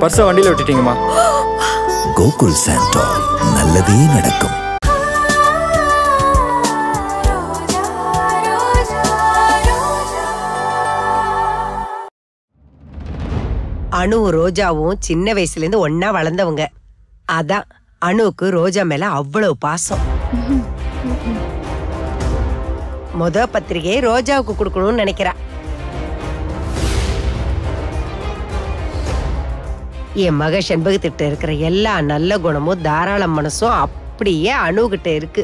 பர்ஸை வண்டியில் விட்டுட்டீங்கம்மா கோகுல் சாண்டோல் நல்லதே நடக்கும் அணுவும் ரோஜாவும் சின்ன வயசுல இருந்து ஒன்னா வளர்ந்தவங்க அதான் அணுவுக்கு ரோஜா மேல அவ்வளவு பாசம் முத பத்திரிகையை ரோஜாவுக்கு கொடுக்கணும்னு நினைக்கிறா என் மக செண்பகத்திட்ட இருக்கிற எல்லா நல்ல குணமும் தாராள மனசும் அப்படியே அணுகிட்ட இருக்கு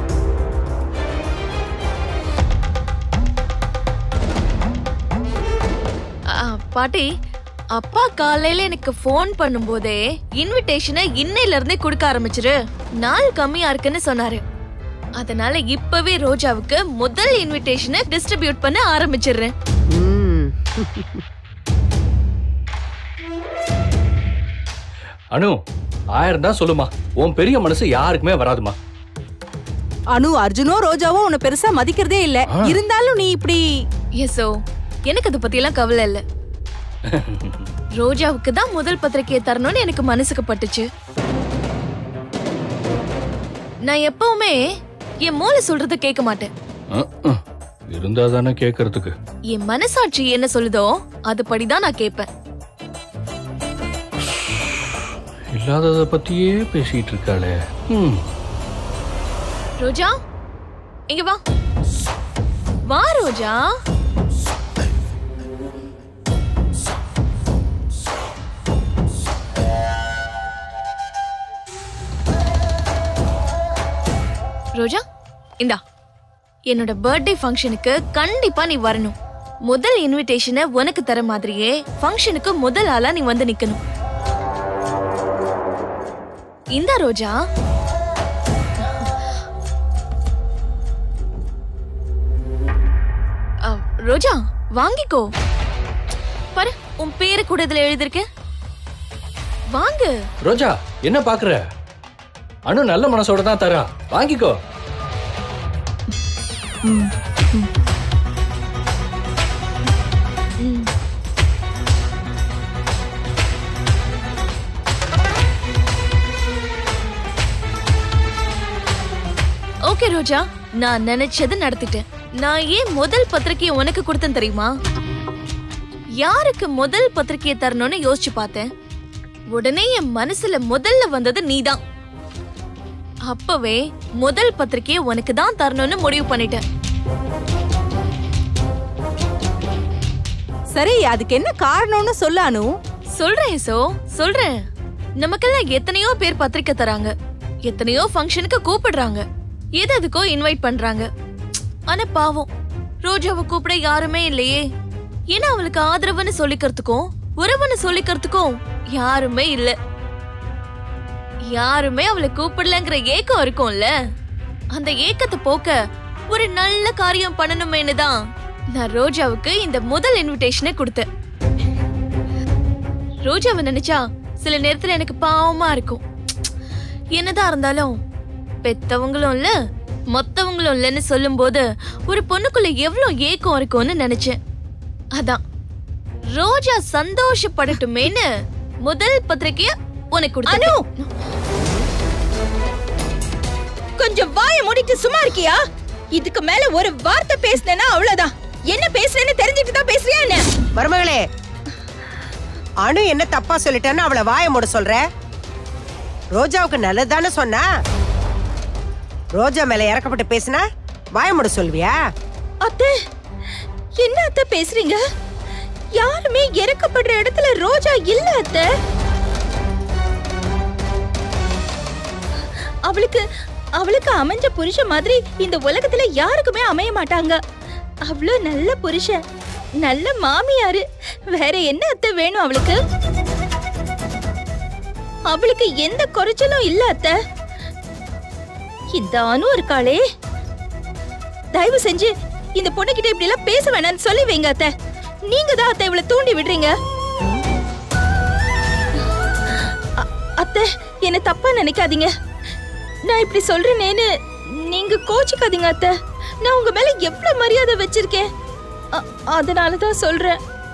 ஆ, பாட்டி அப்பா காலையில எனக்கு ஃபோன் பண்ணும்போதே இன்விடேஷனை இன்னையில இருந்தே கொடுக்க ஆரம்பிச்சிரு நாள் கம்மியா இருக்குன்னு சொன்னாரு அதனால இப்பவே ரோஜாவுக்கு முதல் இன்விடேஷனை டிஸ்ட்ரிபியூட் பண்ண ஆரம்பிச்சிடுறேன் ம். அனு ஆயிரம் தான் சொல்லுமா உன் பெரிய மனசு யாருக்குமே வராதுமா அனு அர்ஜுனோ ரோஜாவோ உன்னை பெருசா மதிக்கிறதே இல்ல ஆ. இருந்தாலும் நீ இப்படி எஸோ எனக்கு அதை பத்தி எல்லாம் கவலை இல்ல ரோஜாவுக்கு தான் முதல் பத்திரிக்கையை தரணும்னு எனக்கு மனசுக்கு பட்டுச்சு நான் எப்பவுமே என் மூளை சொல்றத கேட்க மாட்டேன் அஹ், அஹ். இருந்தா தானே கேட்கறதுக்கு என் மனசாட்சி என்ன சொல்லுதோ அதுபடிதான் நான் கேட்பேன் இல்லாதத பத்தியே பேசிட்டு இருக்காளே ம் ரோஜா இங்க வா வா ரோஜா ரோஜா இந்தா என்னோட பர்த்டே ஃபங்க்ஷனுக்கு கண்டிப்பா நீ வரணும் முதல் இன்விடேஷனை உனக்கு தர மாதிரியே ஃபங்க்ஷனுக்கு முதல் ஆளா நீ வந்து நிக்கணும் இந்தா ரோஜா அ, ரோஜா வாங்கிக்கோ பாரு உன் பேரு கூட இதுல எழுதிருக்கு வாங்கு ரோஜா என்ன பாக்குற அனு நல்ல மனசோட தான் தரா வாங்கிக்கோ ம். ஓகே ரோஜா நான் நினைச்சது நடத்திட்டேன் நான் ஏன் முதல் பத்திரிக்கையை உனக்கு கொடுத்தேன் தெரியுமா யாருக்கு முதல் பத்திரிக்கையை தரணும்னு யோசிச்சு பார்த்தேன் உடனே என் மனசுல முதல்ல வந்தது நீதான் அப்பவே முதல் பத்திரிக்கையை உனக்கு தான் தரணும்னு முடிவு பண்ணிட்டேன் சரி அதுக்கு என்ன காரணம்னு சொல்ல அனு சொல்றேன் சோ சொல்றேன் நமக்கெல்லாம் எத்தனையோ பேர் பத்திரிக்கை தராங்க எத்தனையோ ஃபங்க்ஷனுக்கு கூப்பிடுறாங்க எது எதுக்கோ இன்வைட் பண்றாங்க ஆனா பாவம் ரோஜாவை கூப்பிட யாருமே இல்லையே ஏன்னா அவளுக்கு ஆதரவுன்னு சொல்லிக்கிறதுக்கும் உறவுன்னு சொல்லிக்கிறதுக்கும் யாருமே இல்ல யாருமே அவளை கூப்பிடலங்கிற ஏக்கம் இருக்கும்ல அந்த ஏக்கத்தை போக்க ஒரு நல்ல காரியம் பண்ணணுமேனு தான் நான் ரோஜாவுக்கு இந்த முதல் இன்விடேஷனை கொடுத்தேன் ரோஜாவை நினைச்சா சில நேரத்துல எனக்கு பாவமா இருக்கும் என்னதான் இருந்தாலும் பெத்தவங்களும் இல்ல மொத்தவங்களும் இல்லைன்னு சொல்லும்போது ஒரு பொண்ணுக்குள்ள எவ்வளவு ஏக்கம் இருக்கும்னு நினைச்சேன் அதான் ரோஜா சந்தோஷப்படட்டுமேன்னு முதல் பத்திரிக்கைய உனக்கு கொடுத்தேன் அனு! கொஞ்சம் வாய மூடிட்டு சும்மா இருக்கியா இதுக்கு மேல ஒரு வார்த்தை பேசுனேன்னா அவ்வளவுதான் என்ன பேசுறேன்னு தெரிஞ்சுட்டு தான் பேசுறியா என்ன மருமகளே அணு என்ன தப்பா சொல்லிட்டான்னு அவளை வாய மூட சொல்ற ரோஜாவுக்கு நல்லதுதானே சொன்னா ரோஜா மேல இறக்கப்பட்டு பேசினா வாய மூட சொல்வியா அத்தை என்ன அத்தை பேசுறீங்க யாருமே இறக்கப்படுற இடத்துல ரோஜா இல்ல அத்தை அவளுக்கு அவளுக்கு அமைஞ்ச புருஷன் மாதிரி இந்த உலகத்துல யாருக்குமே அமைய மாட்டாங்க அவ்வளோ நல்ல புருஷன் நல்ல மாமியாரு வேற என்ன அத்தை வேணும் அவளுக்கு அவளுக்கு எந்த குறைச்சலும் இல்ல அத்தை இந்த அனு இருக்காளே தயவு செஞ்சு இந்த பொண்ணுகிட்ட இப்படி எல்லாம் பேச வேணாம்னு சொல்லி வைங்க அத்தை நீங்க தான் அத்தை இவளை தூண்டி விடுறீங்க அ- அத்தை என்ன தப்பா நினைக்காதீங்க நான் இப்படி சொல்றேனேன்னு நீங்க கோச்சிக்காதீங்க அத்தை நான் உங்க மேல எவ்வளவு மரியாதை வச்சிருக்கேன் அ- அதனால தான் சொல்றேன்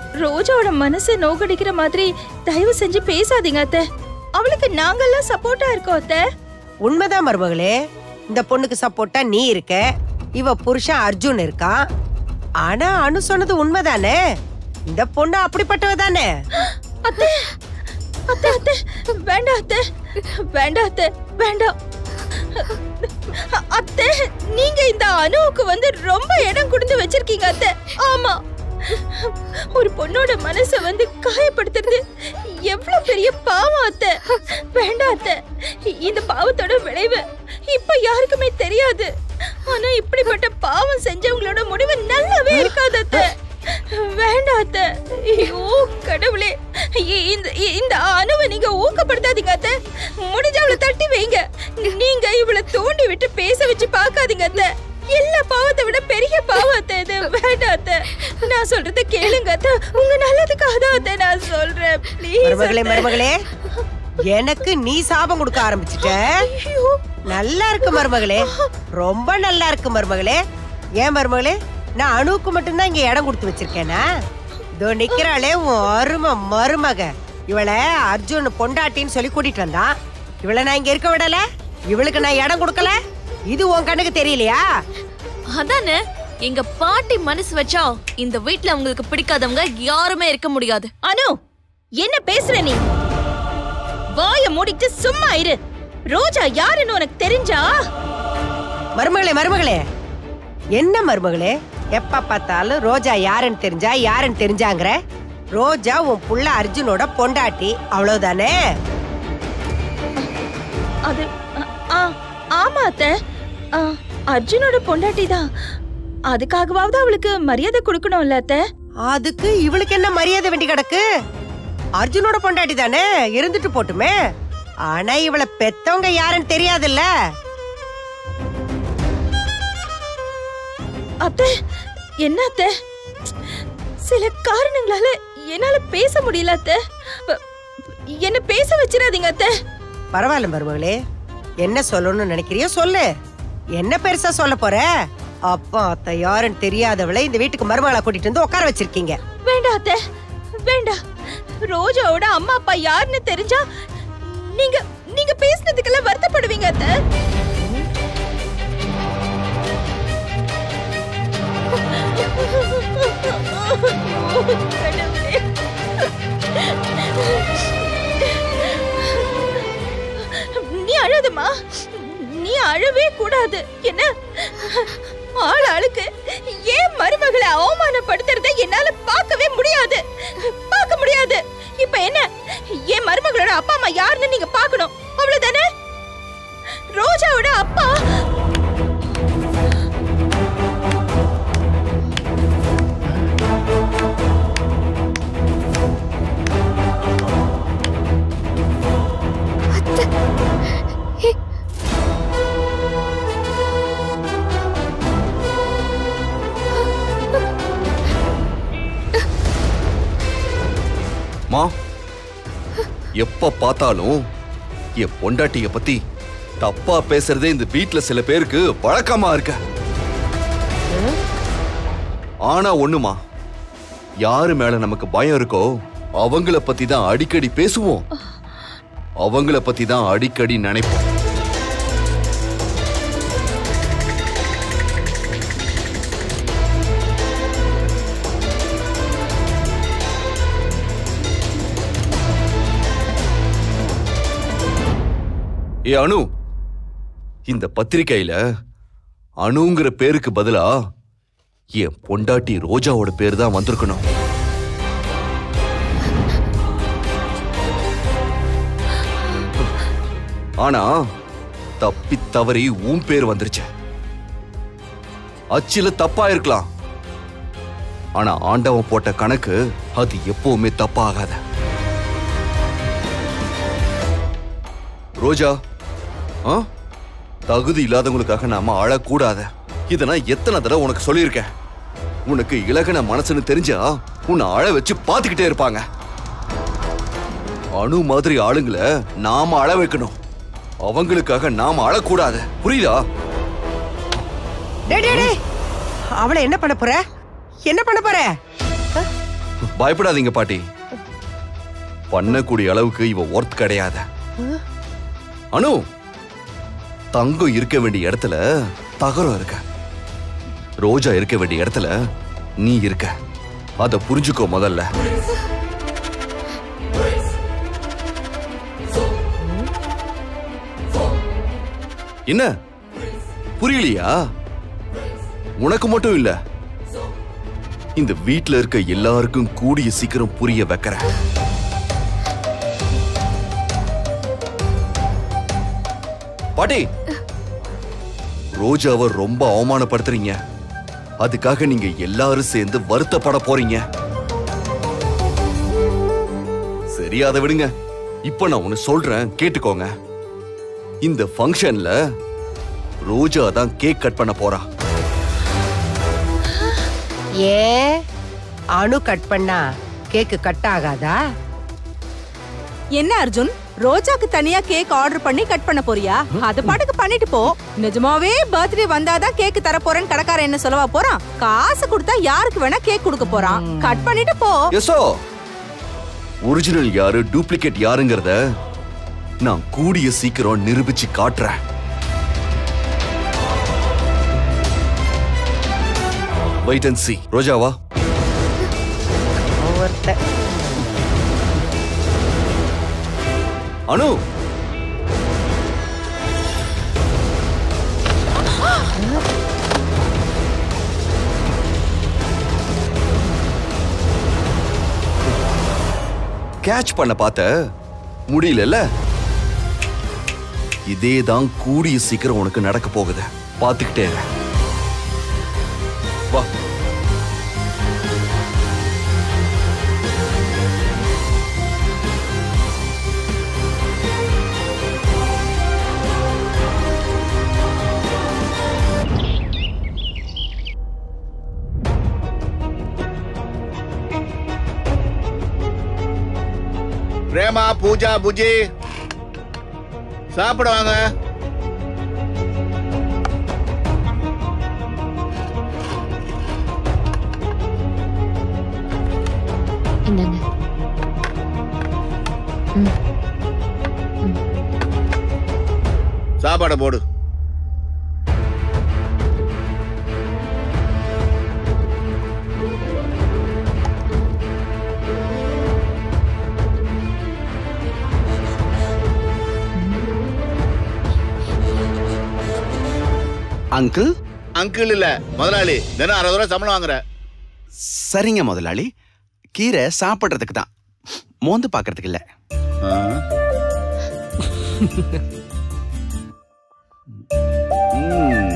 ரோஜாவோட மனசை நோகடிக்கிற மாதிரி தயவு செஞ்சு பேசாதீங்க அத்தை அவளுக்கு நாங்கெல்லாம் சப்போர்ட்டா இருக்கோம் அத்தை உண்மைதான் மருமகளே இந்த பொண்ணுக்கு சப்போர்ட்டா நீ இருக்க இவ புருஷன் அர்ஜுன் இருக்கான் ஆனா அனு சொன்னது உண்மைதானே இந்த பொண்ணு அப்படிப்பட்டவ தானே அத்தை அத்தை அத்தை வேண்டாம் அத்தை வேண்டாம் அத்தை வேண்டாம் அ- அத்தை நீங்க இந்த அணுவுக்கு வந்து ரொம்ப இடம் கொடுத்து வச்சிருக்கீங்க அத்தை ஆமா ஒரு பொண்ணோட மனச வந்து காயப்படுத்துறது எவ்வளவு பெரிய பாவம் அத்தை வேண்டாம் அத்தை இந்த பாவத்தோட விளைவு இப்ப யாருக்குமே தெரியாது ஆனா இப்படிப்பட்ட பாவம் செஞ்சவங்களோட முடிவு நல்லாவே இருக்காது அத்தை வேண்டாம் அத்தை ஐயோ கடவுளே இ- இந்த இ- இந்த அணுவை நீங்க ஊக்கப்படுத்தாதீங்க அத்தை முடிஞ்ச அவளை தட்டி வைங்க நீங்க இவளை தூண்டி விட்டு பேச வச்சு பார்க்காதீங்க அத்தை எல்லா பாவத்தை விட பெரிய பாவம் அத்தை இது வேண்டாம் அத்தை நான் சொல்றத கேளுங்க அத்தை உங்க நல்லதுக்காக தான் அத்தை நான் சொல்றேன் மருமகளே ப்ளீஸ் மருமகளே எனக்கு நீ சாபம் கொடுக்க ஆரம்பிச்சிட்ட நல்லா இருக்கு மருமகளே ரொம்ப நல்லா இருக்கு மருமகளே ஏன் மருமகளே நான் அணுவுக்கு மட்டும்தான் இங்க இடம் கொடுத்து வச்சிருக்கேனா இதோ நிக்கிறாளே உன் அருமை மருமக இவளை அர்ஜுன் பொண்டாட்டின்னு சொல்லி கூட்டிட்டு வந்தான் இவளை நான் இங்க இருக்க விடல இவளுக்கு நான் இடம் கொடுக்கல இது உன் கண்ணுக்கு தெரியலையா அதானே எங்க பாட்டி மனசு வச்சா இந்த வீட்ல உங்களுக்கு பிடிக்காதவங்க யாருமே இருக்க முடியாது அனு என்ன பேசுற நீ வாய மூடிட்டு சும்மா இரு ரோஜா யாருன்னு உனக்கு தெரிஞ்சா மருமகளே மருமகளே என்ன மருமகளே எப்ப பார்த்தாலும் ரோஜா யாருன்னு தெரிஞ்சா யாருன்னு தெரிஞ்சாங்கிற ரோஜா உன் புள்ள அர்ஜுனோட பொண்டாட்டி அவ்வளவுதானே அது அ, ஆ, ஆமா அத்த ஆ, அர்ஜுனோட பொண்டாட்டி தான் அதுக்காகவாவது அவளுக்கு மரியாதை கொடுக்கணும்ல அத்த அதுக்கு இவளுக்கு என்ன மரியாதை வேண்டி கிடக்கு அர்ஜுனோட பொண்டாட்டி தானே இருந்துட்டு போட்டுமே ஆனா இவளை பெத்தவங்க யாருன்னு தெரியாதுல்ல அத்த என்ன அத்த சில காரணங்களால என்னால பேச முடியல அத்த ப- என்ன பேச வச்சிடாதீங்க அத்த பரவாயில்ல மருமகளே என்ன சொல்லணும்னு நினைக்கிறியோ சொல்லு என்ன பெருசா சொல்ல போற அப்பா அத்தை யாருன்னு தெரியாதவளை இந்த வீட்டுக்கு மருமகளா கூட்டிட்டு வந்து உட்கார வச்சிருக்கீங்க வேண்டாம் அத்த வேண்டாம் ரோஜாவோட அம்மா அப்பா யாருன்னு தெரிஞ்சா நீங்க நீங்க பேசினதுக்கெல்லாம் வருத்தப்படுவீங்க அத்த கடவுளே. நீ அழாதம்மா நீ அழவே கூடாது என்ன ஆள் ஆளுக்கு ஏன் மருமகளை அவமானப்படுத்துறத என்னால பார்க்கவே முடியாது பார்க்க முடியாது இப்ப என்ன என் மருமகளோட அப்பா அம்மா யாருன்னு நீங்க பார்க்கணும் அவ்வளவுதானே ரோஜாவோட அப்பா மா எப்ப பார்த்தாலும் என் பொண்டாட்டிய பத்தி தப்பா பேசுறதே இந்த வீட்ல சில பேருக்கு வழக்கமா இருக்க ஆனா ஒண்ணுமா யாரு மேல நமக்கு பயம் இருக்கோ அவங்கள பத்தி தான் அடிக்கடி பேசுவோம் அவங்கள பத்தி தான் அடிக்கடி நினைப்போம் ஏ அனு இந்த பத்திரிக்கையில அணுங்கிற பேருக்கு பதிலா என் பொண்டாட்டி ரோஜாவோட பேர் தான் வந்திருக்கணும் ஆனா தப்பி தவறி உன் பேர் வந்துருச்சு அச்சில தப்பா இருக்கலாம் ஆனா ஆண்டவன் போட்ட கணக்கு அது எப்பவுமே தப்பாகாத ரோஜா ஆ தகுதி இல்லாதவங்களுக்காக நாம அழக்கூடாத இதை நான் எத்தனை தடவை உனக்கு சொல்லியிருக்கேன் உனக்கு இலகன மனசுன்னு தெரிஞ்சா உன்னை அழ வச்சு பார்த்துக்கிட்டே இருப்பாங்க அணு மாதிரி ஆளுங்களை நாம அழ வைக்கணும் அவங்களுக்காக நாம அழக்கூடாது புரியுதா டேய், டேய், டேய். அவளை என்ன பண்ண போற என்ன பண்ண போற பயப்படாதீங்க பாட்டி பண்ணக்கூடிய அளவுக்கு இவ ஒர்த் கிடையாது அனு தங்கம் இருக்க வேண்டிய இடத்துல தகரம் இருக்க ரோஜா இருக்க வேண்டிய இடத்துல நீ இருக்க அத புரிஞ்சுக்கோ முதல்ல என்ன புரியலையா உனக்கு மட்டும் இல்ல இந்த வீட்ல இருக்க எல்லாருக்கும் கூடிய சீக்கிரம் புரிய வைக்கிறேன் பாட்டி ரோஜாவை ரொம்ப அவமானப்படுத்துறீங்க அதுக்காக நீங்க எல்லாரும் சேர்ந்து வருத்தப்பட போறீங்க சரி அதை விடுங்க இப்ப நான் ஒன்னு சொல்றேன் கேட்டுக்கோங்க இந்த ஃபங்க்ஷன்ல ரோஜா தான் கேக் கட் பண்ண போறா ஏன் அணு கட் பண்ணா கேக்கு கட் ஆகாதா என்ன அர்ஜுன் ரோஜாக்கு தனியா கேக் ஆர்டர் பண்ணி கட் பண்ண போறியா அது பாட்டுக்கு பண்ணிட்டு போ நிஜமாவே பர்த்டே வந்தாதான் கேக் தர போறேன்னு கடைக்காரன் என்ன சொல்லவா போறான் காசு கொடுத்தா யாருக்கு வேணா கேக் கொடுக்க போறான் கட் பண்ணிட்டு போ எஸோ ஒரிஜினல் யாரு டூப்ளிகேட் யாருங்கிறத நான் கூடிய சீக்கிரம் நிரூபிச்சு காட்டுறேன் வெயிட் அண்ட் சி ரோஜாவா ஒருத்தன் அனு கேட்ச் பண்ண பார்த்த முடியலல்ல இதே தான் கூடிய சீக்கிரம் உனக்கு நடக்க போகுது பார்த்துக்கிட்டே இரு. வா பிரேமா பூஜா புஜி சாப்பிட வாங்க இந்தாங்க சாப்பாடை போடு அங்கிள் அங்கிள் இல்ல முதலாளி தினம் அறுபது ரூபா சம்பளம் வாங்குற சரிங்க முதலாளி கீரை சாப்பிடுறதுக்கு தான் மோந்து பார்க்கறதுக்கு இல்ல ம்.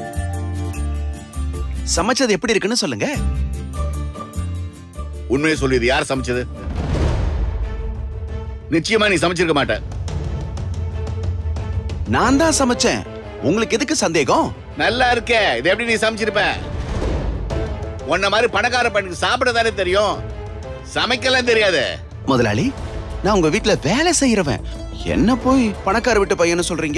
சமைச்சது எப்படி இருக்குன்னு சொல்லுங்க உண்மையை சொல்லி இது யார் சமைச்சது நிச்சயமா நீ சமைச்சிருக்க மாட்ட நான் தான் சமைச்சேன் உங்களுக்கு எதுக்கு சந்தேகம் நல்லா இருக்கே இது எப்படி நீ சமைச்சிருப்ப உன்ன மாதிரி பணக்கார பெண்ணுக்கு சாப்பிட தானே தெரியும் சமைக்கலாம் தெரியாது முதலாளி நான் உங்க வீட்ல வேலை செய்யறவன் என்ன போய் பணக்கார வீட்டு பையன்னு சொல்றீங்க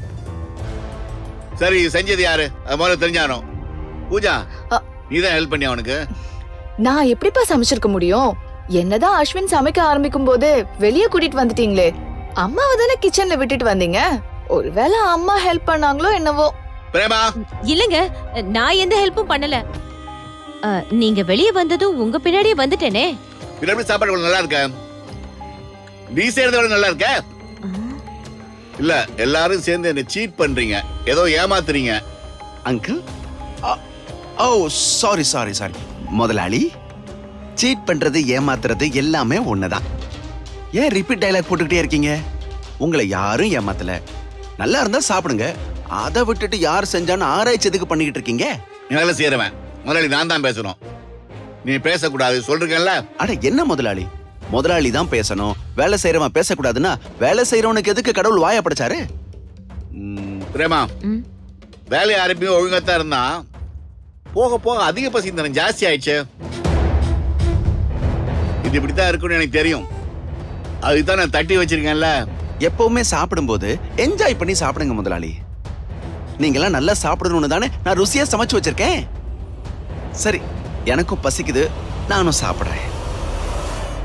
சரி செஞ்சது யாரு அது முதல்ல தெரிஞ்சானோ பூஜா அ. நீதான் ஹெல்ப் பண்ணி அவனுக்கு நான் எப்படிப்பா சமைச்சிருக்க முடியும் என்னதான் அஸ்வின் சமைக்க ஆரம்பிக்கும் போது வெளியே கூட்டிட்டு வந்துட்டீங்களே அம்மாவை தானே கிச்சன்ல விட்டுட்டு வந்தீங்க ஒருவேளை அம்மா ஹெல்ப் பண்ணாங்களோ என்னவோ பிரேமா இல்லங்க நான் எந்த ஹெல்ப்பும் பண்ணல அ, நீங்க வெளிய வந்ததும் உங்க பின்னாடியே வந்துட்டேனே இது எப்படி சாப்பாடு இவ்வளவு நல்லா இருக்க நீ செய்யறத விட நல்லா இருக்க இல்ல எல்லாரும் சேர்ந்து என்ன சீட் பண்றீங்க ஏதோ ஏமாத்துறீங்க uncle oh sorry sorry sorry முதலாளி சீட் பண்றது ஏமாத்துறது எல்லாமே ஒண்ணுதான் ஏன் ரிப்பீட் டயலாக் போட்டுக்கிட்டே இருக்கீங்க உங்களை யாரும் ஏமாத்தல நல்லா இருந்தா சாப்பிடுங்க அதை விட்டுட்டு யார் செஞ்சான்னு ஆராய்ச்சி எதுக்கு பண்ணிக்கிட்டு இருக்கீங்க நீ வேலை செய்யறவன் முதலாளி நான் தான் பேசணும் நீ பேசக்கூடாது சொல்றேன்ல அட என்ன முதலாளி முதலாளி தான் பேசணும் வேலை செய்யறவன் பேசக்கூடாதுன்னா வேலை செய்யறவனுக்கு எதுக்கு கடவுள் வாய படைச்சாரு ம், பிரேமா ம். வேலையை ஆரம்பியும் ஒழுங்காத்தான் இருந்தா போக போக அதிக பசி தரம் ஜாஸ்தி ஆயிடுச்சு இது இப்படித்தான் இருக்கும்னு எனக்கு தெரியும் அதுதான் நான் தட்டி வச்சிருக்கேன்ல எப்பவுமே சாப்பிடும்போது என்ஜாய் பண்ணி சாப்பிடுங்க முதலாளி நீங்கெல்லாம் நல்லா சாப்பிடணும்னு தானே நான் ருசியா சமைச்சு வச்சிருக்கேன் சரி எனக்கும் பசிக்குது நானும் சாப்பிடுறேன்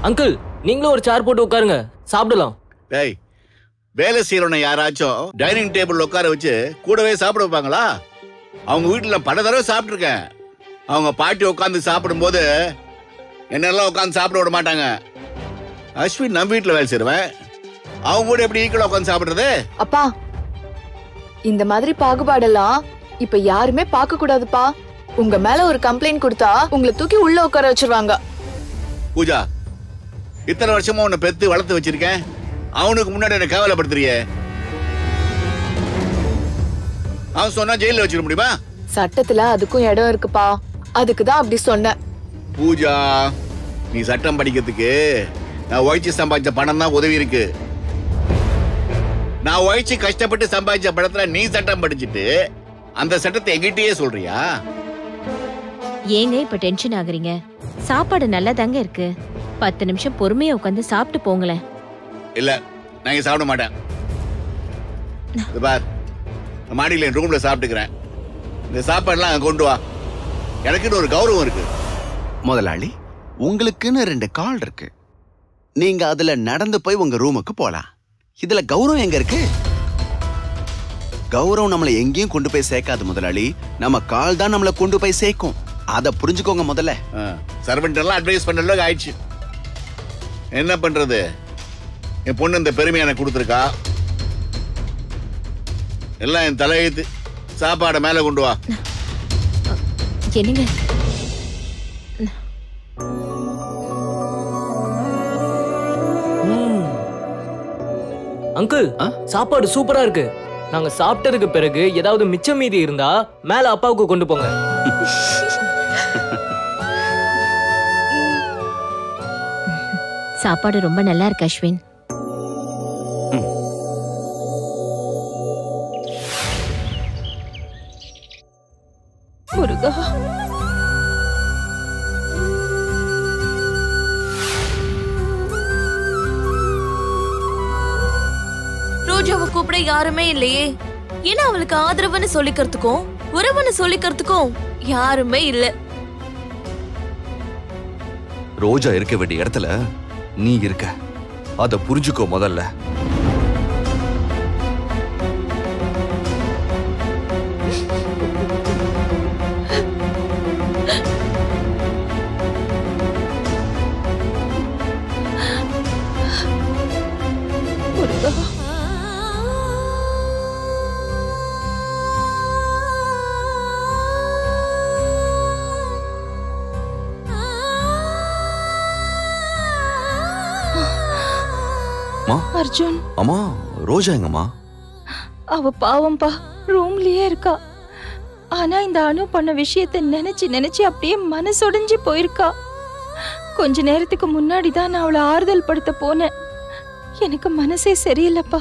அங்கிள் நீங்களும் ஒரு சேர் போட்டு உட்காருங்க சாப்பிடலாம் டேய் வேலை செய்யறவனை யாராச்சும் டைனிங் டேபிள் உட்கார வச்சு கூடவே சாப்பிட வைப்பாங்களா அவங்க வீட்டுல பல தடவை சாப்பிட்டுருக்கேன் அவங்க பாட்டி உட்காந்து சாப்பிடும்போது என்னெல்லாம் உட்காந்து சாப்பிட விட மாட்டாங்க அஸ்வின் நம்ம வீட்டுல வேலை செய்றவன் அவங்க கூட எப்படி ஈக்குவலா உட்காந்து சாப்பிடுறது அப்பா இந்த மாதிரி பாகுபாடெல்லாம் இப்ப யாருமே பார்க்க கூடாதுப்பா உங்க மேல ஒரு கம்ப்ளைண்ட் கொடுத்தா உங்களை தூக்கி உள்ள உட்கார வச்சிருவாங்க பூஜா இத்தனை வருஷமா உன்னை பெத்து வளர்த்து வச்சிருக்கேன் அவனுக்கு முன்னாடி என்ன கேவலப்படுத்துறியே அவன் சொன்னா ஜெயில வச்சிட முடியுமா சட்டத்துல அதுக்கும் இடம் இருக்குப்பா அதுக்கு தான் அப்படி சொன்னேன் பூஜா நீ சட்டம் படிக்கிறதுக்கு நான் உழைச்சு சம்பாதிச்ச பணம் தான் உதவி இருக்கு நான் உழைச்சு கஷ்டப்பட்டு சம்பாதிச்ச பணத்துல நீ சட்டம் படிச்சுட்டு அந்த சட்டத்தை எங்கிட்டயே சொல்றியா ஏங்க இப்ப டென்ஷன் ஆகுறீங்க சாப்பாடு நல்லா தாங்க இருக்கு பத்து நிமிஷம் பொறுமையா உட்காந்து சாப்பிட்டு போங்களேன் இல்ல நான் இங்க சாப்பிட மாட்டேன் இது பார் நான் மாடியில என் ரூம்ல சாப்பிட்டுக்கிறேன் இந்த சாப்பாடுலாம் அங்க கொண்டு வா எனக்குன்னு ஒரு கௌரவம் இருக்கு முதலாளி உங்களுக்குன்னு ரெண்டு கால் இருக்கு நீங்க அதுல நடந்து போய் உங்க ரூமுக்கு போலாம் இதுல கௌரவம் எங்க இருக்கு கௌரவம் நம்மளை எங்கேயும் கொண்டு போய் சேர்க்காது முதலாளி நம்ம கால் தான் நம்மளை கொண்டு போய் சேர்க்கும் அத புரிஞ்சுக்கோங்க முதல்ல சர்வெண்ட் எல்லாம் அட்வைஸ் பண்ற அளவுக்கு ஆயிடுச்சு என்ன பண்றது என் பொண்ணு இந்த பெருமை எனக்கு கொடுத்துருக்கா எல்லாம் என் தலையெழுத்து சாப்பாடை மேல கொண்டு வா என்னங்க அங்கிள் சாப்பாடு சூப்பரா இருக்கு நாங்க சாப்பிட்டதுக்கு பிறகு ஏதாவது மிச்சம் மீதி இருந்தா மேல அப்பாவுக்கு கொண்டு போங்க சாப்பாடு ரொம்ப நல்லா இருக்கு அஸ்வின் முருகா ரோஜாவை கூப்பிட யாருமே இல்லையே ஏன்னா அவளுக்கு ஆதரவுன்னு சொல்லிக்கிறதுக்கும் உறவுன்னு சொல்லிக்கிறதுக்கும் யாருமே இல்ல ரோஜா இருக்க வேண்டிய இடத்துல நீ இருக்க அத புரிஞ்சுக்கோ முதல்ல முருகா மா அர்ஜுன் அம்மா ரோஜா எங்கம்மா அவ பாவம்பா ரூம்லயே இருக்கா ஆனா இந்த அனு பண்ண விஷயத்தை நினைச்சு நினைச்சு அப்படியே மனசொடைஞ்சு போயிருக்கா கொஞ்ச நேரத்துக்கு முன்னாடி தான் நான் அவளை ஆறுதல் படுத்த போனேன் எனக்கு மனசே சரியில்லைப்பா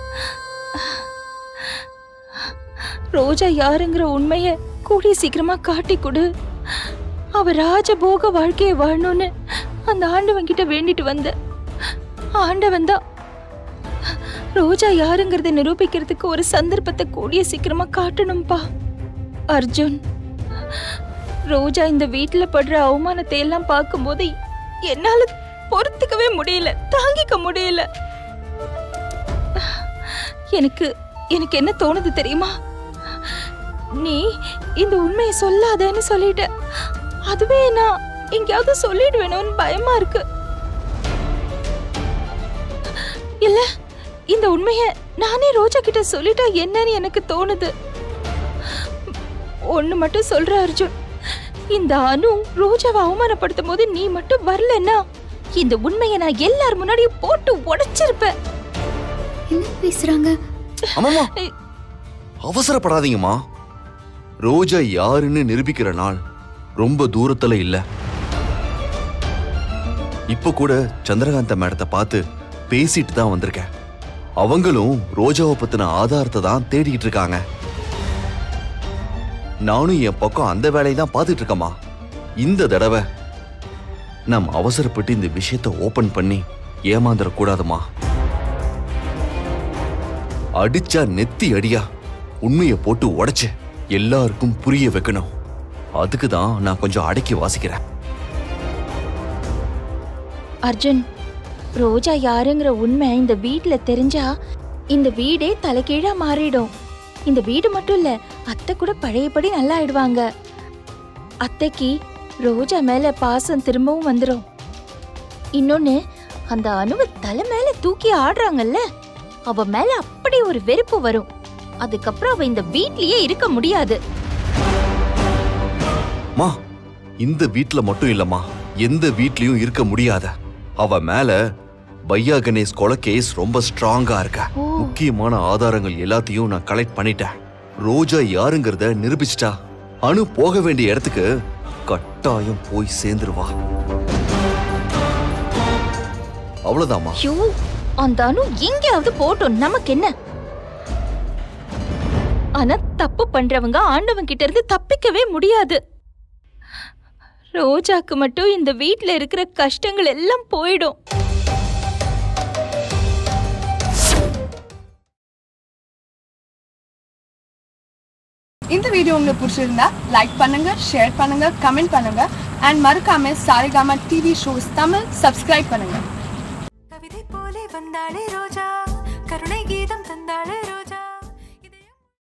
ரோஜா யாருங்கிற உண்மைய கூடிய சீக்கிரமா காட்டி கொடு அவ ராஜபோக வாழ்க்கையை வாழணும்னு அந்த ஆண்டவன் கிட்ட வேண்டிட்டு வந்த ஆண்டவன் தான் ரோஜா யாருங்கிறத நிரூபிக்கிறதுக்கு ஒரு சந்தர்ப்பத்தை கூடிய சீக்கிரமா காட்டணும்பா அர்ஜுன் ரோஜா இந்த வீட்ல படுற அவமானத்தை எல்லாம் பார்க்கும்போது என்னால பொறுத்துக்கவே முடியல தாங்கிக்க முடியல எனக்கு எனக்கு என்ன தோணுது தெரியுமா நீ இந்த உண்மையை சொல்லாதேன்னு சொல்லிட்ட அதுவே நான் எங்கேயாவது சொல்லிடுவேணும்னு பயமா இருக்கு இல்ல இந்த உண்மைய நானே ரோஜா கிட்ட சொல்லிட்டா என்னன்னு எனக்கு தோணுது ஒண்ணு மட்டும் சொல்ற அர்ஜுன் இந்த அனு ரோஜாவை அவமானப்படுத்தும் போது நீ மட்டும் வரலன்னா இந்த உண்மையை நான் எல்லார் முன்னாடியும் போட்டு உடைச்சிருப்பேன் என்ன பேசுறாங்க ஆமாமா அவசரப்படாதீங்கம்மா ரோஜா யாருன்னு நிரூபிக்கிற நாள் ரொம்ப தூரத்துல இல்ல இப்ப கூட சந்திரகாந்த மேடத்தை பார்த்து பேசிட்டு தான் வந்திருக்கேன் அவங்களும் ரோஜாவை பத்தின ஆதாரத்தை தான் தேடிட்டு இருக்காங்க நானும் என் பக்கம் அந்த வேலையை தான் பார்த்துட்டு இருக்கேம்மா இந்த தடவை நாம் அவசரப்பட்டு இந்த விஷயத்தை ஓபன் பண்ணி ஏமாந்துடக்கூடாதுமா அடிச்சா நெத்தி அடியா உண்மையை போட்டு உடைச்சு எல்லாருக்கும் புரிய வைக்கணும் அதுக்கு தான் நான் கொஞ்சம் அடக்கி வாசிக்கிறேன் அர்ஜுன் ரோஜா யாருங்கிற உண்மை இந்த வீட்ல தெரிஞ்சா இந்த வீடே தலைகீழா மாறிடும் இந்த வீடு மட்டும் இல்ல அத்தை கூட பழையபடி நல்லா ஆயிடுவாங்க அத்தைக்கு ரோஜா மேல பாசம் திரும்பவும் வந்துடும் இன்னொன்னு அந்த அணுவை தலை மேல தூக்கி ஆடுறாங்கல்ல அவ மேல அப்படி ஒரு வெறுப்பு வரும் அதுக்கப்புறம் அவ இந்த வீட்லயே இருக்க முடியாது மா இந்த வீட்ல மட்டும் இல்லம்மா எந்த வீட்லயும் இருக்க முடியாத அவ மேல பையா கணேஷ் கொலை கேஸ் ரொம்ப ஸ்ட்ராங்கா இருக்க முக்கியமான ஆதாரங்கள் எல்லாத்தையும் நான் கலெக்ட் பண்ணிட்டேன் ரோஜா யாருங்கிறத நிரூபிச்சிட்டா அனு போக வேண்டிய இடத்துக்கு கட்டாயம் போய் சேர்ந்துருவா அவ்வளவுதாம்மா ஐயோ அந்த அணு எங்கேயாவது போட்டோம் நமக்கு என்ன ஆனா தப்பு பண்றவங்க ஆண்டவன் கிட்ட இருந்து தப்பிக்கவே முடியாது ரோஜாக்கு மட்டும் இந்த வீட்ல இருக்கிற கஷ்டங்கள் எல்லாம் போயிடும் இந்த வீடியோ உங்களுக்கு பிடிச்சிருந்தா லைக் பண்ணுங்க ஷேர் பண்ணுங்க கமெண்ட் பண்ணுங்க அண்ட் மறக்காம Saregama TV shows Tamil subscribe பண்ணுங்க கவிதை போலே வந்தாளே ரோஜா கருணை கீதம் தந்தாளே ரோஜா